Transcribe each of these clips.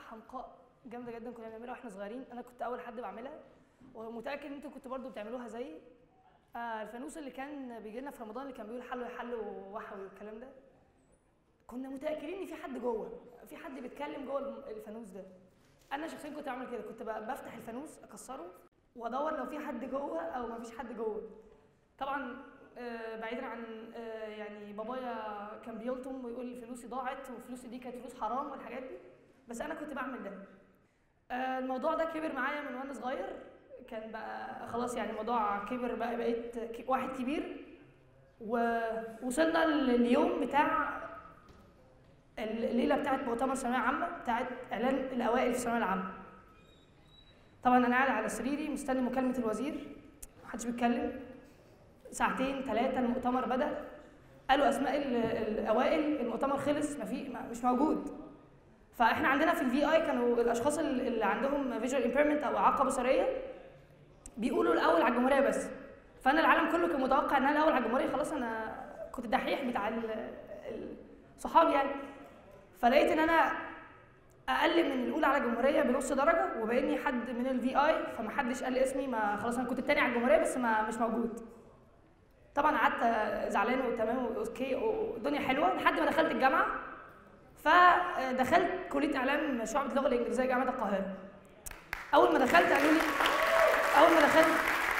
حمقاء جامده جدا كنا بنعملها واحنا صغيرين انا كنت اول حد بعملها ومتاكد ان انتوا كنتوا برضو بتعملوها زيي آه الفانوس اللي كان بيجي لنا في رمضان اللي كان بيقول حلو يحلو وحوي والكلام ده كنا متاكدين ان في حد جوه في حد بيتكلم جوه الم- الفانوس ده انا شخصيا كنت بعمل كده كنت ب- بفتح الفانوس اكسره وادور لو في حد جوه او ما فيش حد جوه طبعا آه، بعيدا عن آه، يعني بابايا كان بيلطم ويقول فلوسي ضاعت وفلوسي دي كانت فلوس حرام والحاجات دي بس انا كنت بعمل ده آه، الموضوع ده كبر معايا من وانا صغير كان بقى خلاص يعني الموضوع كبر بقى بقيت ك- واحد كبير ووصلنا لليوم بتاع الليله بتاعت مؤتمر ثانويه عامه بتاعت اعلان الاوائل في الثانويه العامه طبعا انا قاعد على سريري مستني مكالمه الوزير محدش بيتكلم ساعتين ثلاثه المؤتمر بدا قالوا اسماء ال- الاوائل المؤتمر خلص ما في ما- مش موجود فاحنا عندنا في الفي اي كانوا الاشخاص ال- اللي عندهم فيجوال امبيرمنت او اعاقه بصريه بيقولوا الاول على الجمهوريه بس فانا العالم كله كان متوقع ان انا الاول على الجمهوريه خلاص انا كنت الدحيح بتاع ال- ال- صحابي يعني فلقيت ان انا اقل من الاولى على الجمهوريه بنص درجه وباني حد من الفي اي فمحدش قال لي اسمي ما خلاص انا كنت التاني على الجمهوريه بس ما مش موجود طبعا قعدت زعلان وتمام واوكي والدنيا حلوه لحد ما دخلت الجامعه فدخلت كليه اعلام شعبه اللغه الانجليزيه جامعه القاهره اول ما دخلت قالوا لي اول ما دخلت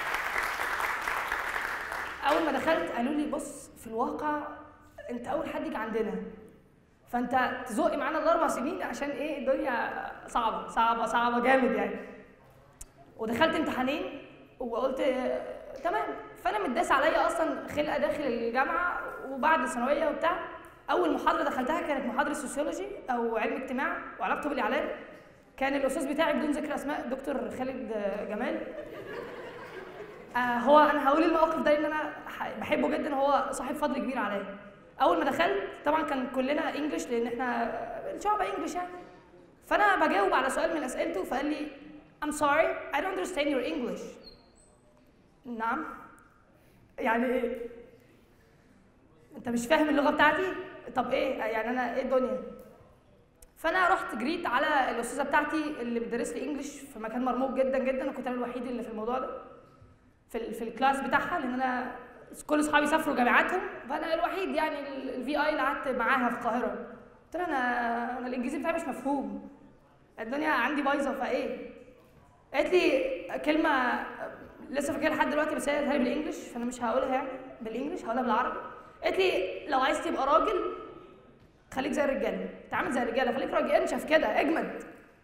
اول ما دخلت قالوا لي بص في الواقع انت اول حد يجي عندنا فانت تزق معانا الاربع سنين عشان ايه الدنيا صعبه صعبه صعبه جامد يعني ودخلت امتحانين وقلت آه، تمام فانا متداس عليا اصلا خلقه داخل الجامعه وبعد الثانويه وبتاع اول محاضره دخلتها كانت محاضره سوسيولوجي او علم اجتماع وعلاقته بالاعلام كان الاستاذ بتاعي بدون ذكر اسماء دكتور خالد آه، جمال آه هو انا هقول الموقف ده لان انا ح- بحبه جدا هو صاحب فضل كبير عليا اول ما دخلت طبعا كان كلنا انجلش لان احنا الشعب انجلش يعني فانا بجاوب على سؤال من اسئلته فقال لي I'm sorry I don't understand your English نعم يعني ايه انت مش فاهم اللغه بتاعتي طب ايه يعني انا ايه الدنيا فانا رحت جريت على الاستاذه بتاعتي اللي بتدرس لي انجلش في مكان مرموق جدا جدا وكنت انا الوحيد اللي في الموضوع ده في ال- في الكلاس بتاعها لان انا كل اصحابي سافروا جامعاتهم فانا الوحيد يعني الفي اي اللي قعدت معاها في القاهره قلت لها انا انا الانجليزي بتاعي مش مفهوم الدنيا عندي بايظه فايه قالت لي كلمه لسه فاكرها لحد دلوقتي بس هي قالتها لي بالانجلش فانا مش هقولها يعني بالانجلش هقولها بالعربي قالت لي لو عايز تبقى راجل خليك زي الرجاله تعامل زي الرجاله خليك راجل انشف كده اجمد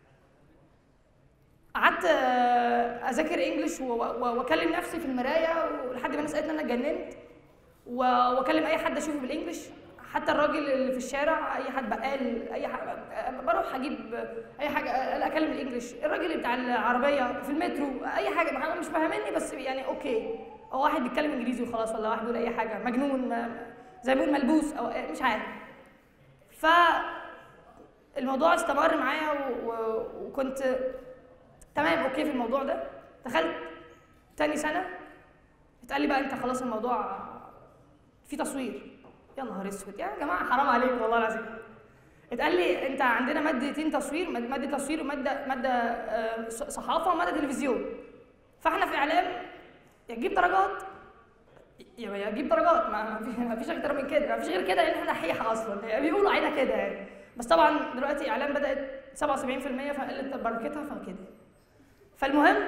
قعدت آه، اذاكر انجلش و- و- واكلم نفسي في المرايه ولحد ما الناس قالت ان انا اتجننت و- واكلم اي حد اشوفه بالانجلش حتى الراجل اللي في الشارع اي حد بقال اي حاجه بروح اجيب اي حاجه اكلم الانجليش الراجل اللي بتاع العربيه في المترو اي حاجه ما مش فاهمني بس يعني اوكي هو واحد بيتكلم انجليزي وخلاص ولا واحد بيقول اي حاجه مجنون ما- زي ما بيقول ملبوس او مش عارف ف الموضوع استمر معايا و... و... وكنت تمام اوكي في الموضوع ده دخلت تاني سنه اتقال لي بقى انت خلاص الموضوع في تصوير يا نهار اسود يا جماعه حرام عليكم والله العظيم اتقال لي انت عندنا مادتين تصوير ماد- ماده تصوير وماده ماده آه، ص- صحافه وماده تلفزيون فاحنا في اعلام يا تجيب درجات يا يا تجيب درجات ما ما في- ما فيش اكتر من كده ما فيش غير كده لان احنا دحيحه اصلا يعني بيقولوا علينا كده يعني بس طبعا دلوقتي اعلام بدات 77% فقلت بركتها فكده فالمهم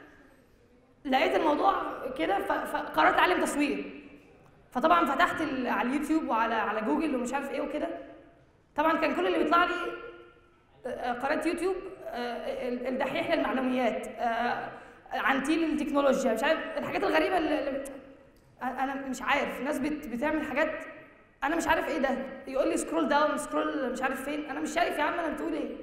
لقيت الموضوع كده ف- فقررت اتعلم تصوير فطبعا فتحت ال- على اليوتيوب وعلى على جوجل ومش عارف ايه وكده طبعا كان كل اللي بيطلع لي آه، قناه يوتيوب آه، ال- الدحيح للمعلوميات آه، عنتيل التكنولوجيا مش عارف الحاجات الغريبه اللي اللي- انا مش عارف ناس بت بتعمل حاجات انا مش عارف ايه ده يقول لي سكرول داون سكرول مش عارف فين انا مش شايف يا عم انا بتقول ايه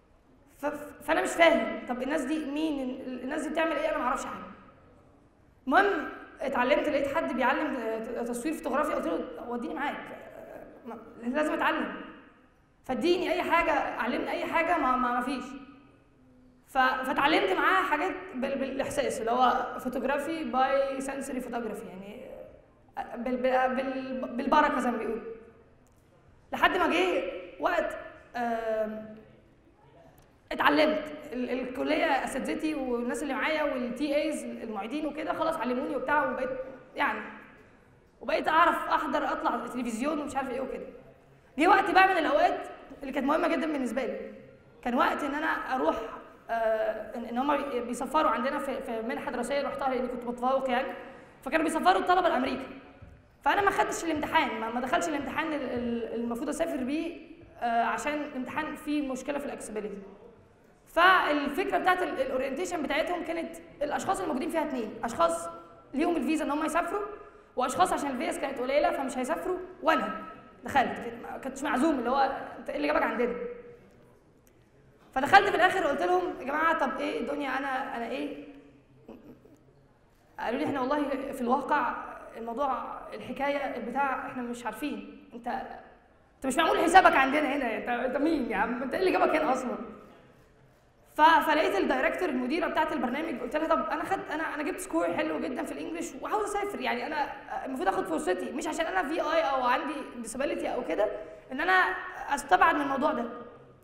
ف- فانا مش فاهم طب الناس دي مين ال- الناس دي بتعمل ايه انا ما اعرفش حاجه المهم اتعلمت لقيت حد بيعلم ت- تصوير فوتوغرافي قلت له وديني معاك آه، ما- لازم اتعلم فاديني اي حاجه علمني اي حاجه ما ما ما فيش ف- فاتعلمت معاه حاجات بال- بالاحساس اللي هو فوتوغرافي باي سنسوري فوتوغرافي يعني آه، بال بال بال بالبركه زي ما بيقولوا لحد ما جه وقت آم، اتعلمت ال- الكليه اساتذتي والناس اللي معايا والتي ايز المعيدين وكده خلاص علموني وبتاع وبقيت يعني وبقيت اعرف احضر اطلع التلفزيون ومش عارف ايه وكده جه وقت بقى من الاوقات اللي كانت مهمه جدا بالنسبه لي كان وقت ان انا اروح آه ان إن هم بيسفروا عندنا في, في منحه دراسيه رحتها لاني كنت متفوق يعني فكانوا بيسفروا الطلبه لامريكا فانا ما خدتش الامتحان ما, ما دخلش الامتحان ال- ال- المفروض اسافر بيه آه عشان الامتحان فيه مشكله في الاكسبيليتي فالفكره بتاعت ال- الاورينتيشن بتاعتهم كانت الاشخاص الموجودين فيها اثنين اشخاص ليهم الفيزا ان هم يسافروا واشخاص عشان الفيز كانت قليله فمش هيسافروا وانا دخلت كنت- ما كنتش معزوم اللي هو انت ايه اللي جابك عندنا فدخلت في الاخر قلت لهم يا جماعه طب ايه الدنيا انا انا ايه قالوا لي احنا والله في الواقع الموضوع الحكايه البتاع احنا مش عارفين انت انت مش معمول حسابك عندنا هنا انت انت مين يا عم انت ايه اللي جابك هنا اصلا ف... فلقيت الدايركتور المديره بتاعت البرنامج قلت لها طب انا خد انا انا جبت سكور حلو جدا في الانجليش وعاوز اسافر يعني انا المفروض اخد فرصتي مش عشان انا في اي او عندي ديسابيلتي او كده ان انا استبعد من الموضوع ده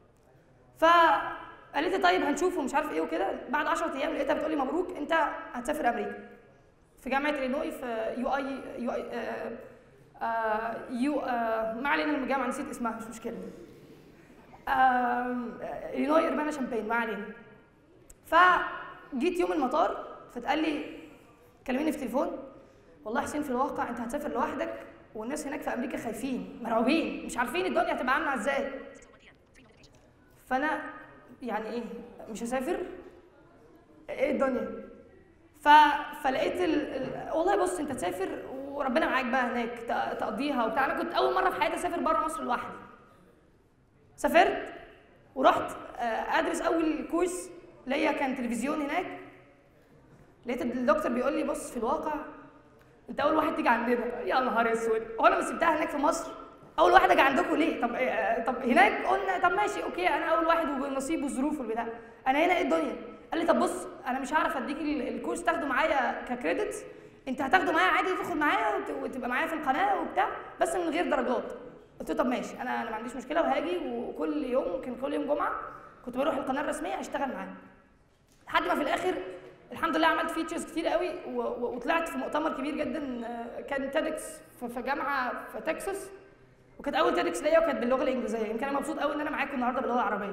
فقالت لي طيب هنشوف ومش عارف ايه وكده بعد 10 ايام لقيتها بتقول لي مبروك انت هتسافر امريكا في جامعه الينوي في يو اي يو اي آه آه يو آه ما علينا من الجامعه نسيت اسمها مش مشكله آم، الينوي اربانا شامبين ما علينا فجيت يوم المطار فتقال لي كلميني في تليفون والله حسين في الواقع انت هتسافر لوحدك والناس هناك في امريكا خايفين مرعوبين مش عارفين الدنيا هتبقى عامله ازاي فانا يعني ايه مش هسافر ايه الدنيا ف... فلقيت ال... ال... والله بص انت تسافر وربنا معاك بقى هناك ت- تقضيها وبتاع انا كنت اول مره في حياتي اسافر بره مصر لوحدي سافرت ورحت آه، ادرس اول كورس ليا كان تلفزيون هناك لقيت الدكتور بيقول لي بص في الواقع انت اول واحد تيجي عندنا يا نهار اسود هو انا مش سبتها هناك في مصر اول واحد اجي عندكم ليه طب إيه آه، طب هناك قلنا طب ماشي اوكي انا اول واحد وبالنصيب والظروف والبتاع انا هنا ايه الدنيا قال لي طب بص انا مش هعرف اديك ال- الكورس تاخده معايا ككريدت انت هتاخده معايا عادي تاخد معايا وت- وتبقى معايا في القناه وبتاع بس من غير درجات قلت له طب ماشي انا انا ما عنديش مشكله وهاجي وكل يوم كان كل يوم جمعه كنت بروح القناه الرسميه اشتغل معاه لحد ما في الاخر الحمد لله عملت فيتشرز كتير قوي و- و- وطلعت في مؤتمر كبير جدا آه، كان تيدكس في في جامعه في تكساس وكانت اول تيدكس ليا وكانت باللغه الانجليزيه يمكن انا مبسوط قوي ان انا معاكم النهارده باللغه العربيه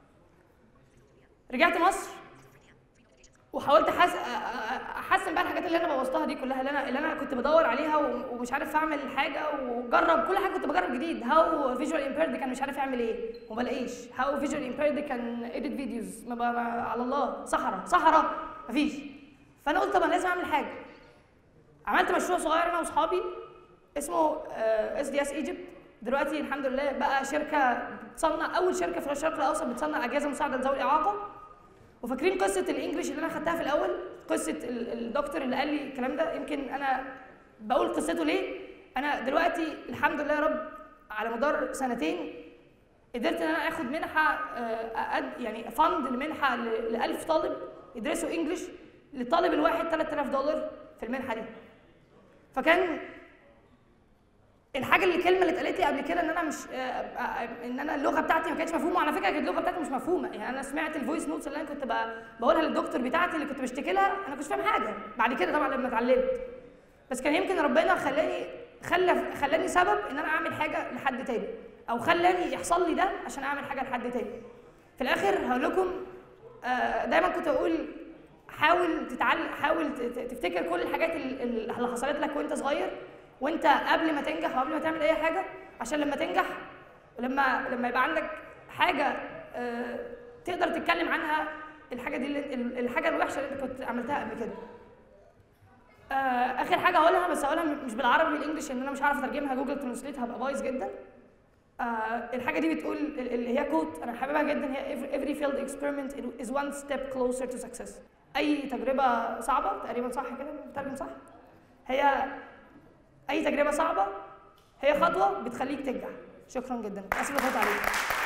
رجعت مصر وحاولت أحس... أ- أ- احسن بقى الحاجات اللي انا بوظتها دي كلها اللي انا اللي انا كنت بدور عليها و- ومش عارف اعمل حاجه وجرب كل حاجه كنت بجرب جديد هاو فيجوال امبيرد كان مش عارف يعمل ايه وما بلاقيش هاو فيجوال امبيرد كان اديت فيديوز ما بقى ما على الله صحراء صحراء مفيش فانا قلت طب انا لازم اعمل حاجه عملت مشروع صغير انا واصحابي اسمه اس دي اس ايجيبت دلوقتي الحمد لله بقى شركه بتصنع اول شركه في الشرق الاوسط بتصنع اجهزه مساعده لذوي الاعاقه وفاكرين قصه الانجليش اللي انا خدتها في الاول قصه ال- الدكتور اللي قال لي الكلام ده يمكن انا بقول قصته ليه انا دلوقتي الحمد لله يا رب على مدار سنتين قدرت ان انا اخد منحه آه، أقد- يعني فند لمنحه ل 1000 طالب يدرسوا انجليش للطالب الواحد 3000 دولار في المنحه دي فكان الحاجه اللي الكلمه اللي اتقالت لي قبل كده ان انا مش آه، آه، ان انا اللغه بتاعتي ما كانتش مفهومه وعلى فكره كانت اللغه بتاعتي مش مفهومه يعني انا سمعت الفويس نوتس اللي انا كنت ب- بقولها للدكتور بتاعتي اللي كنت بشتكي لها انا كنتش فاهم حاجه بعد كده طبعا لما اتعلمت بس كان يمكن ربنا خلاني خلى خلاني سبب ان انا اعمل حاجه لحد تاني او خلاني يحصل لي ده عشان اعمل حاجه لحد تاني في الاخر هقول لكم آه، دايما كنت اقول حاول تتعلم حاول ت- ت- تفتكر كل الحاجات ال- ال- اللي حصلت لك وانت صغير وانت قبل ما تنجح وقبل ما تعمل اي حاجه عشان لما تنجح ولما لما يبقى عندك حاجه آه، تقدر تتكلم عنها الحاجه دي اللي ال- الحاجه الوحشه اللي انت كنت عملتها قبل كده آه، اخر حاجه هقولها بس هقولها مش بالعربي بالانجلش ان انا مش عارف اترجمها جوجل ترانسليت هبقى بايظ جدا آه الحاجه دي بتقول ال- اللي هي كوت انا حاببها جدا هي every, every failed experiment is one step closer to success اي تجربه صعبه تقريبا صح كده بترجم صح هي اي تجربه صعبه هي خطوه بتخليك تنجح شكرا جدا اسف لو فات عليك